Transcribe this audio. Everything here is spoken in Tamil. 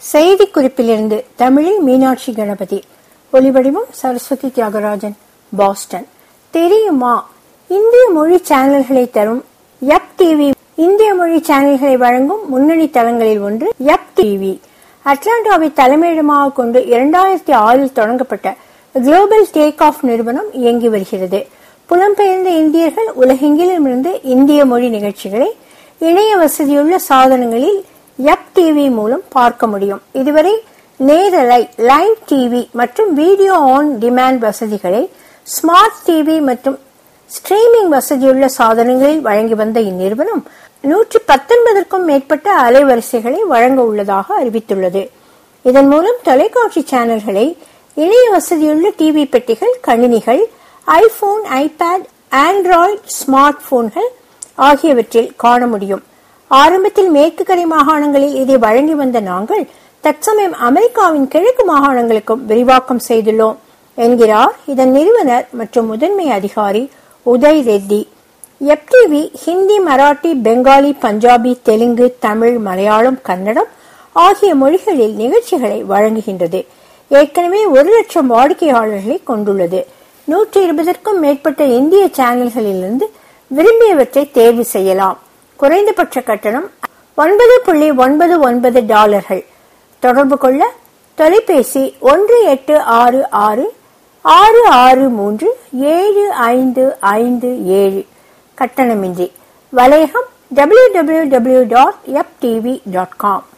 செய்தி குறிப்பிலிருந்து தமிழில் மீனாட்சி கணபதி ஒலிவடிவம் சரஸ்வதி தியாகராஜன் பாஸ்டன் தெரியுமா இந்திய மொழி சேனல்களை தரும் எப் டிவி இந்திய மொழி சேனல்களை வழங்கும் முன்னணி தளங்களில் ஒன்று எப் டிவி அட்லாண்டாவை தலைமையிடமாக கொண்டு இரண்டாயிரத்தி ஆறில் தொடங்கப்பட்ட குளோபல் டேக் ஆஃப் நிறுவனம் இயங்கி வருகிறது புலம்பெயர்ந்த இந்தியர்கள் உலகெங்கிலுமிருந்து இந்திய மொழி நிகழ்ச்சிகளை இணைய வசதியுள்ள சாதனங்களில் எப் டிவி மூலம் பார்க்க முடியும் இதுவரை நேரலை லைவ் டிவி மற்றும் வீடியோ ஆன் டிமாண்ட் வசதிகளை ஸ்மார்ட் டிவி மற்றும் ஸ்ட்ரீமிங் வசதியுள்ள சாதனங்களில் வழங்கி வந்த இந்நிறுவனம் நூற்றி பத்தொன்பதற்கும் மேற்பட்ட அலைவரிசைகளை வழங்க உள்ளதாக அறிவித்துள்ளது இதன் மூலம் தொலைக்காட்சி சேனல்களை இணைய வசதியுள்ள டிவி பெட்டிகள் கணினிகள் ஐபோன் ஐபேட் ஆண்ட்ராய்டு ஸ்மார்ட் போன்கள் ஆகியவற்றில் காண முடியும் ஆரம்பத்தில் மேற்கு கரை மாகாணங்களில் இதை வழங்கி வந்த நாங்கள் தற்சமயம் அமெரிக்காவின் கிழக்கு மாகாணங்களுக்கும் விரிவாக்கம் செய்துள்ளோம் என்கிறார் இதன் நிறுவனர் மற்றும் முதன்மை அதிகாரி உதய் ரெட்டி எப்டிவி ஹிந்தி மராட்டி பெங்காலி பஞ்சாபி தெலுங்கு தமிழ் மலையாளம் கன்னடம் ஆகிய மொழிகளில் நிகழ்ச்சிகளை வழங்குகின்றது ஏற்கனவே ஒரு லட்சம் வாடிக்கையாளர்களை கொண்டுள்ளது நூற்றி இருபதற்கும் மேற்பட்ட இந்திய சேனல்களிலிருந்து விரும்பியவற்றை தேர்வு செய்யலாம் குறைந்தபட்ச கட்டணம் ஒன்பது புள்ளி ஒன்பது ஒன்பது டாலர்கள் தொடர்பு கொள்ள தொலைபேசி ஒன்று எட்டு ஆறு ஆறு ஆறு ஆறு மூன்று ஏழு ஐந்து ஐந்து ஏழு கட்டணமின்றி வலையகம் W W W dot F TV dot com